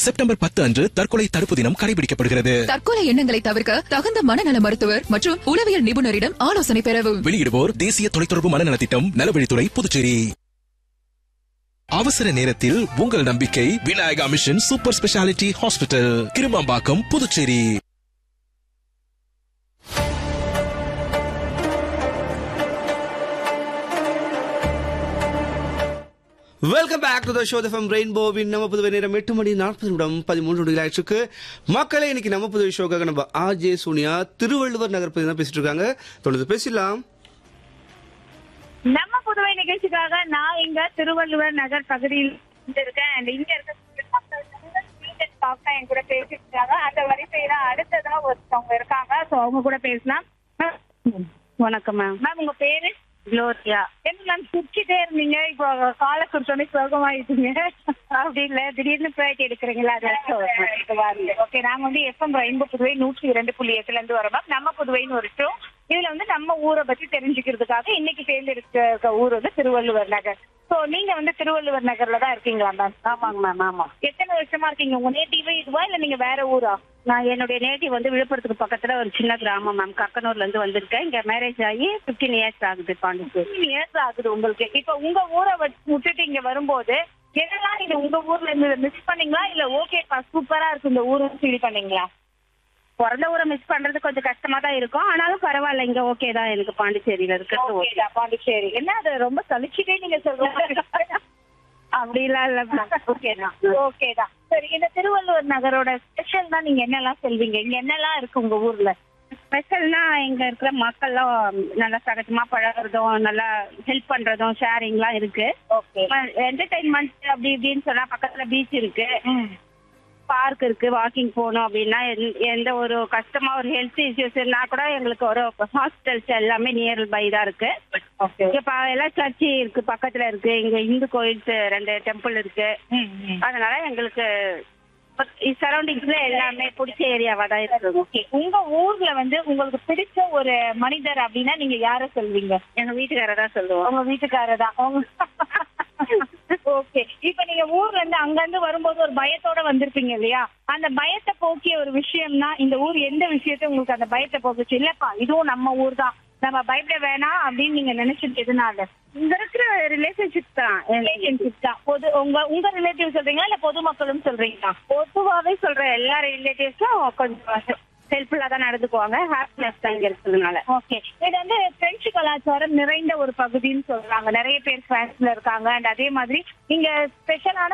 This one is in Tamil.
செப்டம்பர் பத்து அன்று தற்கொலை தடுப்பு தினம் கடைபிடிக்கப்படுகிறது தற்கொலை எண்ணங்களை தவிர்க்க தகுந்த மனநல மருத்துவர் மற்றும் உளவியல் நிபுணரிடம் ஆலோசனை பெறவும் வெளியிடுவோர் தேசிய தொலைத்தொடர்பு மனநலத்திட்டம் நலவழித்துறை புதுச்சேரி அவசர நேரத்தில் உங்கள் நம்பிக்கை Vinayaka mission super speciality hospital Kirumampakkam Puducherry welcome back to the show from ரெயின்போவின் நம்ம புதுவை நேரம் எட்டு மணி நாற்பது நிமிடம் பதிமூன்று நொடிகள் ஆயிடுச்சு மக்களே இன்னைக்கு நம்ம புதுவை ஷோக்காக நம்ம ஆஜே சோனியா திருவள்ளுவர் நகர் பத்தி தான் பேசிட்டு இருக்காங்க தொடர்ந்து பேசலாம் நம்ம புதுவை நிகழ்ச்சிக்காக நான் இங்க திருவள்ளுவர் நகர் பகுதியில் இருக்கேன் அண்ட் இங்க இருக்க மக்கள் டாக்டர் என் கூட பேசிட்டு இருக்காங்க அந்த வரிசையில அடுத்ததா ஒருத்தவங்க இருக்காங்க சோ அவங்க கூட பேசலாம் வணக்கம் மேம் மேம் உங்க பேரு குளோரியா என்ன மேம் சுற்றிட்டே இருந்தீங்க இப்போ காலை சுற்றோன்னே சுலகமாயிட்டீங்க அப்படி இல்ல திடீர்னு பேட்டி எடுக்கிறீங்களா ஓகே நாங்க வந்து எஃப்எம் ரெயின்போ புதுவை நூற்றி இரண்டு புள்ளி எட்டுல இருந்து வரோம் மேம் நம்ம புதுவைன்னு ஒரு show. இதுல வந்து நம்ம ஊரை பத்தி தெரிஞ்சுக்கிறதுக்காக இன்னைக்கு தேர்ந்தெடுக்க ஊர் வந்து திருவள்ளுவர் நகர் சோ நீங்க வந்து திருவள்ளுவர் நகர்ல தான் இருக்கீங்களா மேம் ஆமாங்க மேம் ஆமா எத்தனை வருஷமா இருக்கீங்க உங்க நேட்டிவே இதுவா இல்ல நீங்க வேற ஊரா நான் என்னுடைய நேட்டிவ் வந்து விழுப்புரத்துக்கு பக்கத்துல ஒரு சின்ன கிராமம் மேம் கக்கனூர்ல இருந்து வந்திருக்கேன் இங்க மேரேஜ் ஆகி 15 இயர்ஸ் ஆகுது பாண்டிச்சேரி இயர்ஸ் ஆகுது உங்களுக்கு இப்ப உங்க ஊரை வச்சு விட்டுட்டு இங்க வரும்போது என்னெல்லாம் நீங்க உங்க ஊர்ல இருந்து மிஸ் பண்ணீங்களா இல்ல ஓகேப்பா சூப்பரா இருக்கு இந்த ஊரு ஃபீல் பண்ணீங்களா பிறந்த ஊரை மிஸ் பண்றது கொஞ்சம் கஷ்டமா தான் இருக்கும் ஆனாலும் பரவாயில்ல இங்க ஓகே தான் எனக்கு பாண்டிச்சேரியில இருக்கிறது ஓகே ஓகேடா பாண்டிச்சேரி என்ன அது ரொம்ப சலிச்சுட்டே நீங்க சொல்றீங்க அப்படிலாம் இல்ல ஓகே தான் ஓகேதான் சரி இந்த திருவள்ளுவர் நகரோட ஸ்பெஷல் தான் நீங்க என்னெல்லாம் சொல்வீங்க இங்க என்னெல்லாம் இருக்கு உங்க ஊர்ல ஸ்பெஷல்னா இங்க இருக்கிற மக்கள்லாம் நல்லா சகஜமா பழகுறதும் நல்லா ஹெல்ப் பண்றதும் ஷேரிங்லாம் இருக்கு ஓகே என்டர்டைன்மெண்ட் அப்படி இப்படின்னு சொன்னா பக்கத்துல பீச் இருக்கு பார்க் இருக்கு வாக்கிங் போகணும் அப்படின்னா எந்த- எந்த ஒரு கஷ்டமா ஒரு ஹெல்த் இஷ்யூஸ்னா கூட எங்களுக்கு ஒரு ஹாஸ்பிட்டல்ஸ் எல்லாமே நியர் பை தான் இருக்கு ஓகே இங்க ப- எல்லாம் சர்ச்சு இருக்கு பக்கத்துல இருக்கு இங்க இந்து கோயில்ஸ் ரெண்டு டெம்பிள் இருக்கு அதனால எங்களுக்கு சரௌண்டிங்ஸ்ல எல்லாமே பிடிச்ச ஏரியாவா தான் இருக்கு ஓகே உங்க ஊர்ல வந்து உங்களுக்கு பிடிச்ச ஒரு மனிதர் அப்படின்னா நீங்க யார சொல்வீங்க எங்க வீட்டுக்காரர் தான் சொல்லுவோம் உங்க வீட்டுக்காரர் தான் ஓகே இப்ப நீங்க ஊர்ல இருந்து அங்க இருந்து வரும்போது ஒரு பயத்தோட வந்திருப்பீங்க இல்லையா அந்த பயத்தை போக்கிய ஒரு விஷயம்னா இந்த ஊர் எந்த விஷயத்த உங்களுக்கு அந்த பயத்தை போக்குச்சு இல்லப்பா இதுவும் நம்ம ஊர் தான் நம்ம பயப்பட வேணாம் அப்படின்னு நீங்க நினைச்சது எதனால இங்க இருக்கிற ரிலேஷன்ஷிப் தான் ரிலேஷன்ஷிப் தான் பொது உங்க உங்க ரிலேட்டிவ் சொல்றீங்களா இல்ல பொதுமக்களும் சொல்றீங்களா பொதுவாவே சொல்ற எல்லா ரிலேட்டிவ்ஸும் கொஞ்சம் ஹெல்ப்ஃபுல்லா தான் நடந்துக்குவாங்க ஹாப்பினஸ் தான் இங்க இருக்கிறதுனால ஓகே இது வந்து பிரெஞ்சு கலாச்சாரம் நிறைந்த ஒரு பகுதின்னு சொல்றாங்க நிறைய பேர் பிரான்ஸ்ல இருக்காங்க அண்ட் அதே மாதிரி இங்க ஸ்பெஷலான